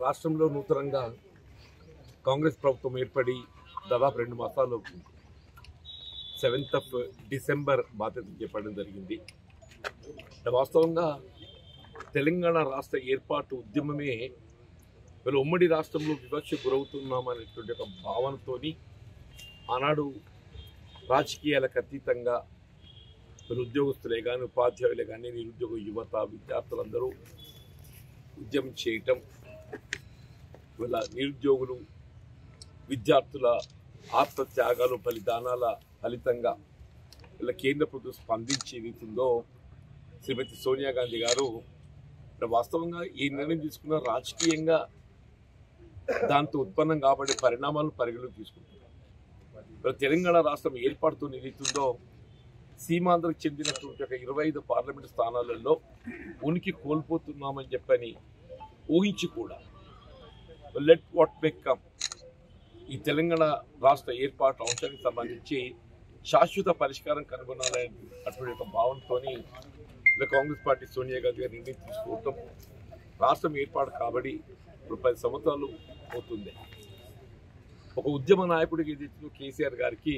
రాష్ట్రంలో నూతనంగా కాంగ్రెస్ ప్రభుత్వం ఏర్పడి దాదాపు రెండు మాసాలు సెవెంత్ ఆఫ్ డిసెంబర్ బాధ్యత చేపట్టడం జరిగింది అంటే వాస్తవంగా తెలంగాణ రాష్ట్ర ఏర్పాటు ఉద్యమమే వీళ్ళు ఉమ్మడి రాష్ట్రంలో వివక్ష గురవుతున్నామనేటువంటి ఒక భావనతోని ఆనాడు రాజకీయాలకు అతీతంగా వీళ్ళు ఉద్యోగస్తులే కానీ ఉపాధ్యాయులే కానీ నిరుద్యోగ యువత విద్యార్థులందరూ ఉద్యమం చేయటం వీళ్ళ నిరుద్యోగులు విద్యార్థుల ఆత్మత్యాగాలు బలిదానాల ఫలితంగా వీళ్ళ కేంద్ర ప్రభుత్వం స్పందించి ఏదైతుందో శ్రీమతి సోనియా గాంధీ గారు ఇక్కడ వాస్తవంగా ఈ నిర్ణయం తీసుకున్న రాజకీయంగా దాంతో ఉత్పన్నం కాబడే పరిణామాలను పరిగణలోకి తీసుకుంటున్నారు ఇప్పుడు తెలంగాణ రాష్ట్రం ఏర్పాటుతో ఏదైతుందో సీమాంధ్రకు చెందినటువంటి ఒక ఇరవై ఐదు పార్లమెంటు స్థానాలలో ఉనికి కోల్పోతున్నామని చెప్పని ఊహించి కూడా లెట్ వాట్ మే కమ్ ఈ తెలంగాణ రాష్ట్ర ఏర్పాటు అంశానికి సంబంధించి శాశ్వత పరిష్కారం కనుగొనాలనే అటువంటి ఒక భావనతోని ఇలా కాంగ్రెస్ పార్టీ సోనియా గాంధీ గారు నిర్ణయం తీసుకోవటం రాష్ట్రం ఏర్పాటు కాబట్టి ఇప్పుడు పది సంవత్సరాలు అవుతుంది ఒక ఉద్యమ నాయకుడికి ఎదుర్కొన్న కేసీఆర్ గారికి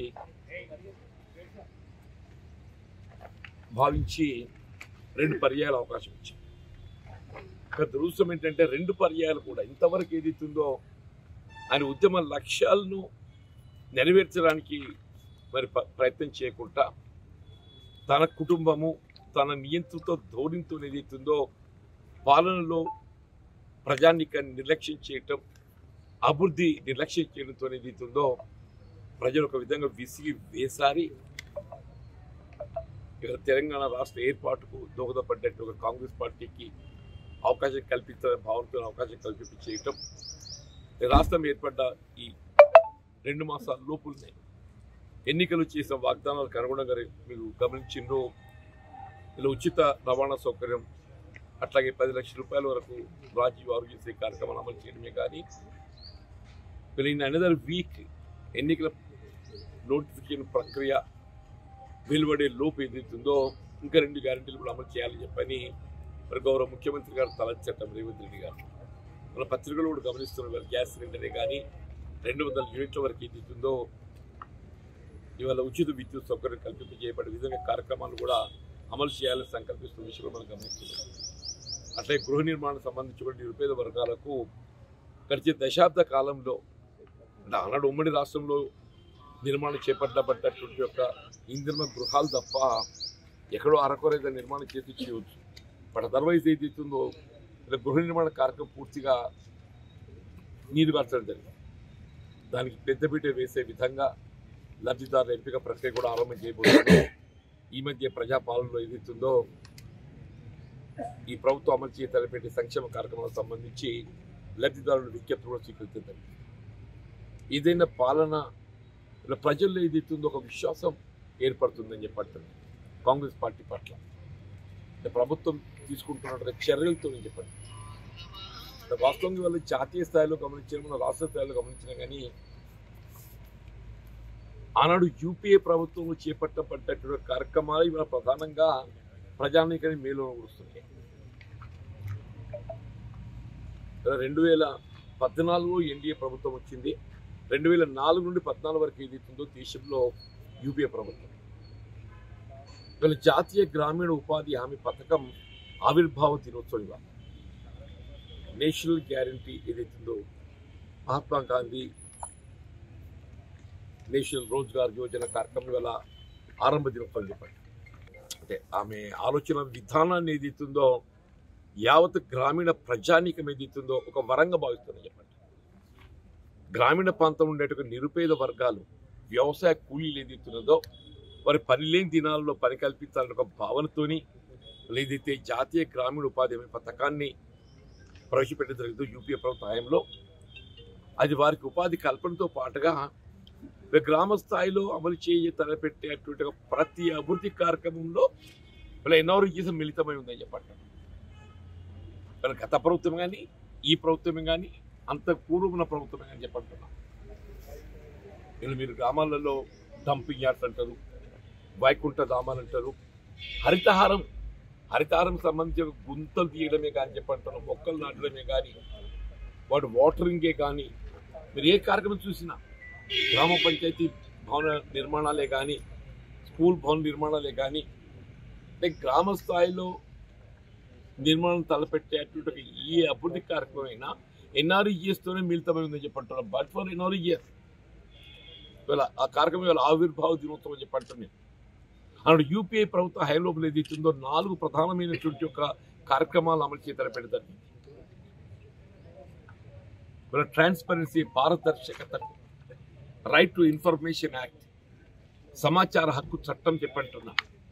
భావించి రెండు పర్యాయాలు అవకాశం ఇచ్చింది ఒక దురదృష్టం ఏంటంటే రెండు పర్యాయాలు కూడా ఇంతవరకు ఏదైతుందో ఆయన ఉద్యమ లక్ష్యాలను నెరవేర్చడానికి మరి ప- ప్రయత్నం చేయకుండా తన కుటుంబము తన నియంత్రిత ధోరణితో ఏదైతుందో పాలనలో ప్రజానికాన్ని నిర్లక్ష్యం చేయటం అభివృద్ధి నిర్లక్ష్యం చేయడంతో ఏదైతుందో ప్రజలు ఒక విధంగా విసిగి వేసారి ఇక్కడ తెలంగాణ రాష్ట్ర ఏర్పాటుకు దోహదపడ్డట్టు ఒక కాంగ్రెస్ పార్టీకి అవకాశం కల్పించాలని భావనతో అవకాశం కల్పించి చేయటం ఈ రాష్ట్రం ఏర్పడ్డ ఈ రెండు మాసాల లోపులనే ఎన్నికలు చేసిన వాగ్దానాలకు అనుగుణంగా మీరు గమనించిండ్రు ఇలా ఉచిత రవాణా సౌకర్యం అట్లాగే పది లక్షల రూపాయల వరకు రాజీవ్ ఆరోగ్యశ్రీ కార్యక్రమాన్ని అమలు చేయడమే కానీ వీళ్ళు ఇన్ అనదర్ వీక్ ఎన్నికల నోటిఫికేషన్ ప్రక్రియ వెలువడే లోపు ఏదైతుందో ఇంకా రెండు గ్యారెంటీలు కూడా అమలు చేయాలని చెప్పని మరి గౌరవ ముఖ్యమంత్రి గారు తలచట్టం రేవంత్ రెడ్డి గారు మన పత్రికలు కూడా గమనిస్తున్నారు గ్యాస్ సిలిండరే కానీ రెండు వందల యూనిట్ల వరకు ఏదైతుందో ఇవాళ ఉచిత విద్యుత్ సౌకర్యం కల్పింప చేయబడే విధంగా కార్యక్రమాలు కూడా అమలు చేయాలని సంకల్పిస్తున్న విషయం మనం గమనిస్తున్నాం అట్లే గృహ నిర్మాణం సంబంధించి కూడా నిరుపేద వర్గాలకు గడిచే దశాబ్ద కాలంలో అంటే ఆనాడు ఉమ్మడి రాష్ట్రంలో నిర్మాణం చేపట్టబడ్డటువంటి యొక్క ఇంధన గృహాలు తప్ప ఎక్కడో అరకొరేద నిర్మాణం చేసి చేయవచ్చు బట్ అదర్వైజ్ ఏదైతుందో ఇలా గృహ నిర్మాణ కార్యక్రమం పూర్తిగా నీరు కార్చడం జరిగింది దానికి పెద్దపీట వేసే విధంగా లబ్ధిదారుల ఎంపిక ప్రక్రియ కూడా ఆరంభం చేయబోతుంది ఈ మధ్య ప్రజాపాలనలో ఏదైతుందో ఈ ప్రభుత్వం అమలు చేయ తలపెట్టే సంక్షేమ కార్యక్రమాలకు సంబంధించి లబ్ధిదారుల విజ్ఞప్తులు కూడా స్వీకరించడం ఏదైనా పాలన ఇలా ప్రజల్లో ఏదైతుందో ఒక విశ్వాసం ఏర్పడుతుందని చెప్పండి కాంగ్రెస్ పార్టీ పట్ల అంటే ప్రభుత్వం తీసుకుంటున్న చర్యలతో నేను చెప్పండి అంటే వాస్తవంగా వాళ్ళు జాతీయ స్థాయిలో గమనించిన మన రాష్ట్ర స్థాయిలో గమనించిన కానీ ఆనాడు యూపీఏ ప్రభుత్వం చేపట్టబడ్డటువంటి కార్యక్రమాలు ఇవాళ ప్రధానంగా ప్రజానీకాన్ని మేలు వస్తున్నాయి రెండు వేల పద్నాలుగు ఎన్డీఏ ప్రభుత్వం వచ్చింది రెండు వేల నాలుగు నుండి పద్నాలుగు వరకు ఏదైతుందో దేశంలో యూపీఏ ప్రభుత్వం వీళ్ళ జాతీయ గ్రామీణ ఉపాధి హామీ పథకం ఆవిర్భావ దినోత్సవం ఇవాళ నేషనల్ గ్యారంటీ ఏదైతుందో మహాత్మా గాంధీ నేషనల్ రోజ్గార్ యోజన కార్యక్రమం వల్ల ఆరంభ దినోత్సవం చెప్పండి అంటే ఆమె ఆలోచన విధానాన్ని ఏదైతుందో యావత్ గ్రామీణ ప్రజానీకం ఏదైతుందో ఒక వరంగా భావిస్తుందని చెప్పండి గ్రామీణ ప్రాంతం ఉండేటువంటి నిరుపేద వర్గాలు వ్యవసాయ కూలీలు ఏదైతున్నదో వారి పని లేని దినాల్లో పని కల్పించాలని ఒక భావనతోని ఏదైతే జాతీయ గ్రామీణ ఉపాధి హామీ పథకాన్ని ప్రవేశపెట్టడం జరిగిందో యూపీఏ ప్రభుత్వ హయాంలో అది వారికి ఉపాధి కల్పనతో పాటుగా గ్రామ స్థాయిలో అమలు చేయ తలపెట్టేటువంటి ఒక ప్రతి అభివృద్ధి కార్యక్రమంలో వీళ్ళ ఎన్ఆర్జీసం మిళితమై ఉందని చెప్పండి వీళ్ళ గత ప్రభుత్వం కానీ ఈ ప్రభుత్వం కానీ అంత పూర్వమున ప్రభుత్వం కానీ చెప్పంటున్నాం వీళ్ళు మీరు గ్రామాలలో డంపింగ్ యార్డ్స్ అంటారు వైకుంఠ ధామాలు అంటారు హరితహారం హరితహారం సంబంధించి ఒక గుంతలు తీయడమే కానీ చెప్పంటున్నాం మొక్కలు నాటడమే కానీ వాటి వాటరింగే కానీ మీరు ఏ కార్యక్రమం చూసినా గ్రామ పంచాయతీ భవన నిర్మాణాలే కానీ స్కూల్ భవన నిర్మాణాలే కానీ అంటే గ్రామ స్థాయిలో నిర్మాణం తలపెట్టేటువంటి ఒక ఏ అభివృద్ధి కార్యక్రమం అయినా ఎన్ఆర్ఈఎస్తోనే మిళితమై ఉందని చెప్పంటున్నారు బట్ ఫర్ ఎన్ఆర్ఈఎస్ ఇవాళ ఆ కార్యక్రమం ఇవాళ ఆవిర్భావ దినోత్సవం అని చెప్పంటున్నాను అన్నాడు యూపీఐ ప్రభుత్వ హైలోపల ఏదైతుందో నాలుగు ప్రధానమైనటువంటి ఒక కార్యక్రమాలు అమలు చేతల పెడతారు ఇవాళ ట్రాన్స్పరెన్సీ పారదర్శకత రైట్ టు ఇన్ఫర్మేషన్ యాక్ట్ సమాచార హక్కు చట్టం చెప్పంటున్నా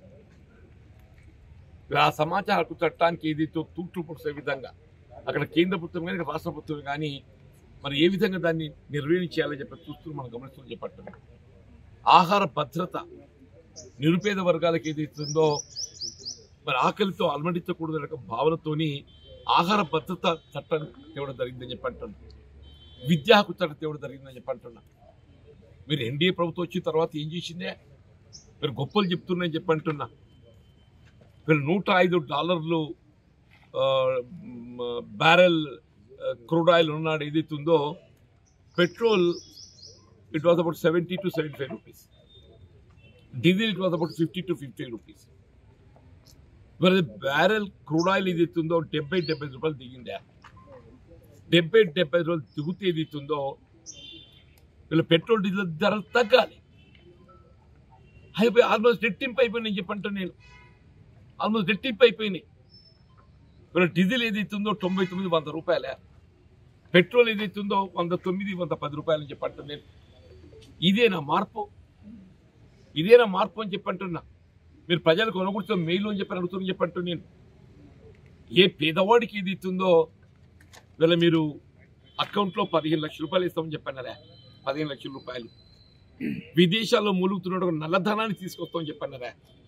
ఆ సమాచార హక్కు చట్టానికి ఏదైతే తూట్లు పొడిసే విధంగా అక్కడ కేంద్ర ప్రభుత్వం కానీ రాష్ట్ర ప్రభుత్వం కానీ మరి ఏ విధంగా దాన్ని నిర్వహించాలని చెప్పి చూస్తూ మనం గమనిస్తూ చెప్పట్టు ఆహార భద్రత నిరుపేద వర్గాలకు ఏదైతుందో మరి ఆకలితో అలమటించకూడదనే ఒక భావనతోని ఆహార భద్రత చట్టం తేవడం జరిగిందని చెప్పి అంటున్నా విద్యా హక్కు చట్టం తేవడం జరిగిందని చెప్పి అంటున్నా మీరు ఎన్డీఏ ప్రభుత్వం వచ్చిన తర్వాత ఏం చేసిందే మీరు గొప్పలు చెప్తున్నాయని చెప్పి అంటున్నా మీరు నూట ఐదు డాలర్లు ఆ, మ్, బ్యారెల్ ఆ, క్రూడ్ ఆయిల్ ఉన్నాడు ఏదైతే ఉందో petrol it was about seventy to seventy five rupees diesel it was about fifty to fifty rupees మరి బ్యారెల్ క్రూడ్ ఆయిల్ ఏదైతే ఉందో డెబ్బై డెబ్బై ఐదు రూపాయలు దిగిందా డెబ్బై డెబ్బై ఐదు రూపాయలు దిగుతే ఏదైతే ఉందో వీళ్ళ పెట్రోల్ డీజిల్ ధరలు తగ్గాలి అయిపోయి ఆల్మోస్ట్ రెట్టింపు అయిపోయింది చెప్పంటే నేను ఆల్మోస్ట్ రెట్టింపు అయిపోయినాయి వీళ్ళ డీజిల్ ఏదైతే ఉందో తొంభై తొమ్మిది వంద రూపాయలే పెట్రోల్ ఏదైతే ఉందో వంద తొమ్మిది వంద పది రూపాయలని చెప్పంటే నేను ఇదేనా మార్పు ఇదేనా మార్పు అని చెప్పంటున్నా మీరు ప్రజలకు కొనుగోలుతో మెయిల్ అని చెప్పి అడుగుతున్నా చెప్పంటూ నేను ఏ పేదవాడికి ఇది ఇస్తుందో వీళ్ళ మీరు అకౌంట్లో పదిహేను లక్షల రూపాయలు ఇస్తామని చెప్పన్నారా పదిహేను లక్షల రూపాయలు విదేశాల్లో మూలుగుతున్న ఒక నల్లధనాన్ని తీసుకొస్తామని చెప్పన్నారా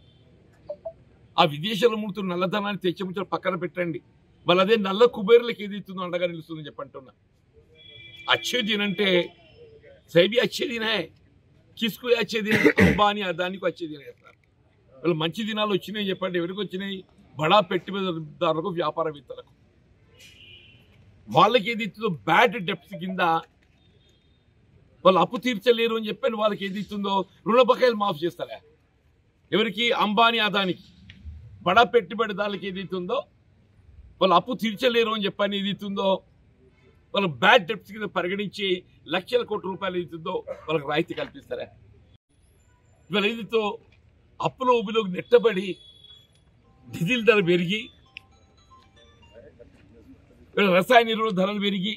ఆ విదేశాల్లో మూలుగుతున్న నల్లధనాన్ని తెచ్చిముచ్చడం పక్కన పెట్టండి మళ్ళీ అదే నల్ల కుబేర్లకు ఏది ఇస్తుందో అండగా నిలుస్తుందని చెప్పంటున్నా అచ్చే దిన్ అంటే సైబీ అచ్చే దిన్ హై కిస్కు అచ్చే దిన్ అంబానీ అదానికి వచ్చే దిన్ సార్ వీళ్ళు మంచి దినాలు వచ్చినాయి చెప్పండి ఎవరికి వచ్చినాయి బడా పెట్టుబడిదారులకు వ్యాపారవేత్తలకు వాళ్ళకి ఏది ఇస్తుందో బ్యాడ్ డెప్స్ కింద వాళ్ళు అప్పు తీర్చలేరు అని చెప్పని వాళ్ళకి ఏది ఇస్తుందో రుణ బకాయిలు మాఫ్ చేస్తారా ఎవరికి అంబానీ అదానికి బడా పెట్టుబడిదారులకి ఏది ఇస్తుందో వాళ్ళు అప్పు తీర్చలేరు అని చెప్పని ఏది ఇస్తుందో వాళ్ళు బ్యాడ్ డెప్స్ కింద పరిగణించి లక్షల కోట్ల రూపాయలు ఏదైతుందో వాళ్ళకి రాయితీ కల్పిస్తారా ఇవాళ ఏదితో అప్పుల ఊబిలోకి నెట్టబడి డీజిల్ ధర పెరిగి వీళ్ళ రసాయన ఎరువుల ధరలు పెరిగి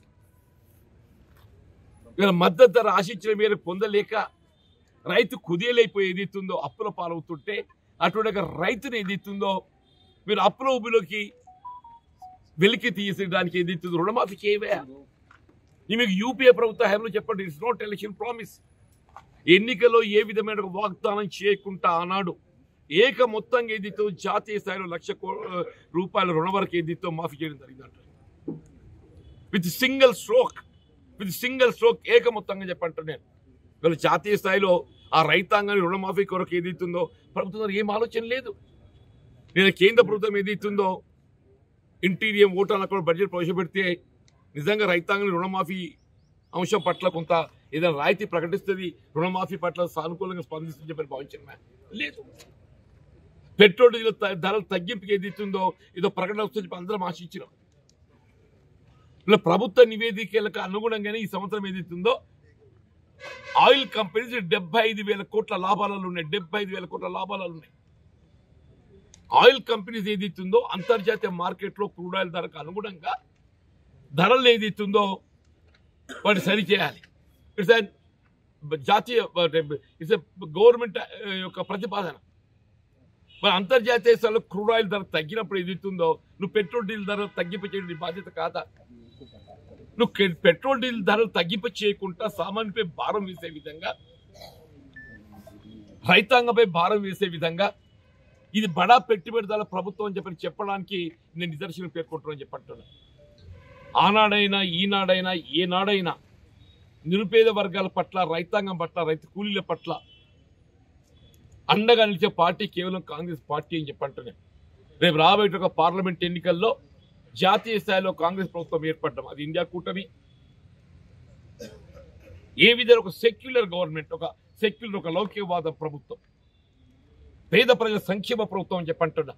వీళ్ళ మద్దతు ధర ఆశించిన మేరకు పొందలేక రైతు కుదేలైపోయి ఏదైతుందో అప్పుల పాలవుతుంటే అటువంటి ఒక రైతుని ఏదైతుందో మీరు అప్పుల ఊబిలోకి వెలికి తీసేయడానికి ఏదైతుందో రుణమాఫీకి ఏవే ఈ మీకు యూపీఏ ప్రభుత్వ హయాంలో చెప్పండి ఇట్స్ నాట్ ఎలక్షన్ ప్రామిస్ ఎన్నికల్లో ఏ విధమైన ఒక వాగ్దానం చేయకుండా ఆనాడు ఏక మొత్తంగా ఏదితో జాతీయ స్థాయిలో లక్ష కో రూపాయల రుణ వరకు ఏదితో మాఫీ చేయడం జరిగిందంట with single stroke with single stroke ఏక మొత్తంగా చెప్పంటారు నేను వీళ్ళు జాతీయ స్థాయిలో ఆ రైతాంగాన్ని రుణమాఫీ కొరకు ఏదైతుందో ప్రభుత్వం దగ్గర ఏం ఆలోచన లేదు నేను కేంద్ర ప్రభుత్వం ఏదైతుందో ఇంటీరియం ఓటాల కూడా బడ్జెట్ ప్రవేశపెడితే నిజంగా రైతాంగాన్ని రుణమాఫీ అంశం పట్ల కొంత ఏదైనా రాయితీ ప్రకటిస్తుంది రుణమాఫీ పట్ల సానుకూలంగా స్పందిస్తుంది చెప్పని భావించిన లేదు పెట్రోల్ డీజిల్ త- ధరల తగ్గింపుకి ఏది ఇస్తుందో ఏదో ప్రకటన వస్తుంది చెప్పి అందరం ఆశించినాం ఇలా ప్రభుత్వ నివేదికలకు అనుగుణంగానే ఈ సంవత్సరం ఏదైతుందో ఆయిల్ కంపెనీస్ డెబ్బై ఐదు వేల కోట్ల లాభాలలో ఉన్నాయి డెబ్బై ఐదు వేల కోట్ల లాభాలలో ఉన్నాయి ఆయిల్ కంపెనీస్ ఏదైతుందో అంతర్జాతీయ మార్కెట్లో క్రూడ్ ఆయిల్ ధరకు అనుగుణంగా ధరలు ఏదైతుందో వాటిని సరిచేయాలి ఇట్స్ జాతీయ ఇట్స్ గవర్నమెంట్ యొక్క ప్రతిపాదన మరి అంతర్జాతీయ స్థాయిలో క్రూడ్ ఆయిల్ ధర తగ్గినప్పుడు ఏదైతుందో నువ్వు పెట్రోల్ డీజిల్ ధర తగ్గింపు చేయడం నీ బాధ్యత కాదా నువ్వు కె- పెట్రోల్ డీజిల్ ధరలు తగ్గింపు చేయకుండా సామాన్యుపై భారం వేసే విధంగా రైతాంగంపై భారం వేసే విధంగా ఇది బడా పెట్టుబడిదారుల ప్రభుత్వం అని చెప్పని చెప్పడానికి నేను నిదర్శనం పేర్కొంటున్నాను చెప్పంటున్నా ఆనాడైనా ఈనాడైనా ఏనాడైనా నిరుపేద వర్గాల పట్ల రైతాంగం పట్ల రైతు కూలీల పట్ల అండగా నిలిచే పార్టీ కేవలం కాంగ్రెస్ పార్టీ అని చెప్పంటున్నాను రేపు రాబోయే ఒక పార్లమెంట్ ఎన్నికల్లో జాతీయ స్థాయిలో కాంగ్రెస్ ప్రభుత్వం ఏర్పడడం అది ఇండియా కూటమి ఏ విధంగా ఒక సెక్యులర్ గవర్నమెంట్ ఒక సెక్యులర్ ఒక లౌకికవాద ప్రభుత్వం పేద ప్రజల సంక్షేమ ప్రభుత్వం అని చెప్పంటున్నా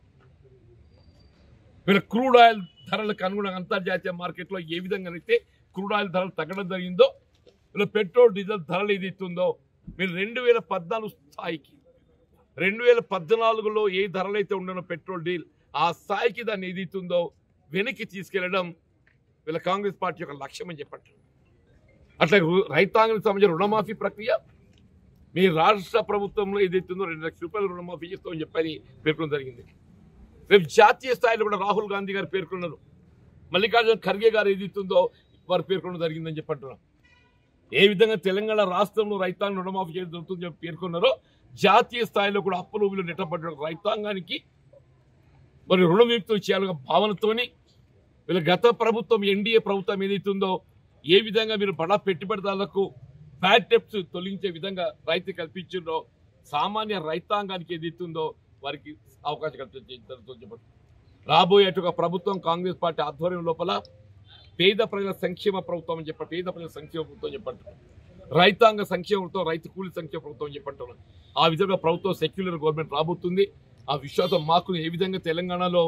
వీళ్ళ క్రూడ్ ఆయిల్ ధరలకు అనుగుణంగా అంతర్జాతీయ మార్కెట్లో ఏ విధంగానైతే క్రూడ్ ఆయిల్ ధరలు తగ్గడం జరిగిందో వీళ్ళ పెట్రోల్ డీజిల్ ధరలు ఏది ఇస్తుందో మీరు రెండు వేల పద్నాలుగు స్థాయికి రెండు వేల పద్నాలుగులో ఏ ధరలైతే ఉండనో పెట్రోల్ డీల్ ఆ స్థాయికి దాన్ని ఏది ఇస్తుందో వెనక్కి తీసుకెళ్లడం వీళ్ళ కాంగ్రెస్ పార్టీ యొక్క లక్ష్యం అని చెప్పంటారు అట్లా రు- రైతాంగానికి సంబంధించిన రుణమాఫీ ప్రక్రియ మీ రాష్ట్ర ప్రభుత్వంలో ఏదైతుందో రెండు లక్షల రూపాయలు రుణమాఫీ చేస్తామని చెప్పని పేర్కొనడం జరిగింది రేపు జాతీయ స్థాయిలో కూడా రాహుల్ గాంధీ గారు పేర్కొన్నారు మల్లికార్జున ఖర్గే గారు ఏదైతుందో వారు పేర్కొనడం జరిగిందని చెప్పంటున్నారు ఏ విధంగా తెలంగాణ రాష్ట్రంలో రైతాంగం రుణమాఫీ చేయడం జరుగుతుందని చెప్పి పేర్కొన్నారో జాతీయ స్థాయిలో కూడా అప్పులు ఊబిలో నెట్టబడిన రైతాంగానికి మరి రుణ విముక్తం చేయాలనే భావనతోని వీళ్ళ గత ప్రభుత్వం ఎన్డీఏ ప్రభుత్వం ఏదైతుందో ఏ విధంగా మీరు బడా పెట్టుబడిదారులకు బ్యాడ్ టెప్స్ తొలగించే విధంగా రైతు కల్పించిందో సామాన్య రైతాంగానికి ఏదైతుందో వారికి అవకాశం కల్పించడం చెప్పండి రాబోయే అటు ఒక ప్రభుత్వం కాంగ్రెస్ పార్టీ ఆధ్వర్యం లోపల పేద ప్రజల సంక్షేమ ప్రభుత్వం అని చెప్పి పేద ప్రజల సంక్షేమ ప్రభుత్వం అని చెప్పంటున్నారు రైతాంగ సంక్షేమ ప్రభుత్వం రైతు కూలి సంక్షేమ ప్రభుత్వం అని చెప్పంటున్నారు ఆ విధంగా ప్రభుత్వం సెక్యులర్ గవర్నమెంట్ రాబోతుంది ఆ విశ్వాసం మాకు ఏ విధంగా తెలంగాణలో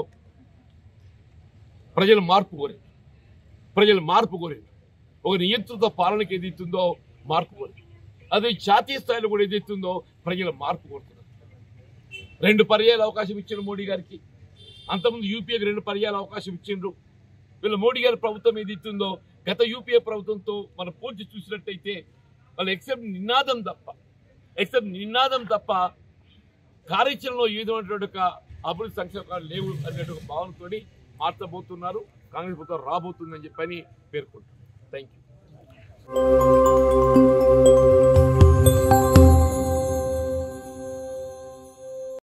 ప్రజలు మార్పు కోరారు ప్రజలు మార్పు కోరారు ఒక నియంత్రిత పాలనకి ఏదైతుందో మార్పు కోరారు అదే జాతీయ స్థాయిలో కూడా ఏదైతుందో ప్రజల మార్పు కోరుతున్నారు రెండు పర్యాయాల అవకాశం ఇచ్చిన మోడీ గారికి అంతకుముందు యూపీఏకి రెండు పర్యాయాల అవకాశం ఇచ్చిండ్రు వీళ్ళ మోడీ గారి ప్రభుత్వం ఏది ఇస్తుందో గత యూపీఏ ప్రభుత్వంతో మనం పోల్చి చూసినట్టయితే వాళ్ళు ఎక్సెప్ట్ నినాదం తప్ప ఎక్సెప్ట్ నినాదం తప్ప కార్యాచరణలో ఏ విధమైనటువంటి ఒక అభివృద్ధి సంక్షేమాలు లేవు అనేటువంటి ఒక భావనతో మార్చబోతున్నారు కాంగ్రెస్ ప్రభుత్వం రాబోతుందని చెప్పని పేర్కొంటారు థ్యాంక్ యూ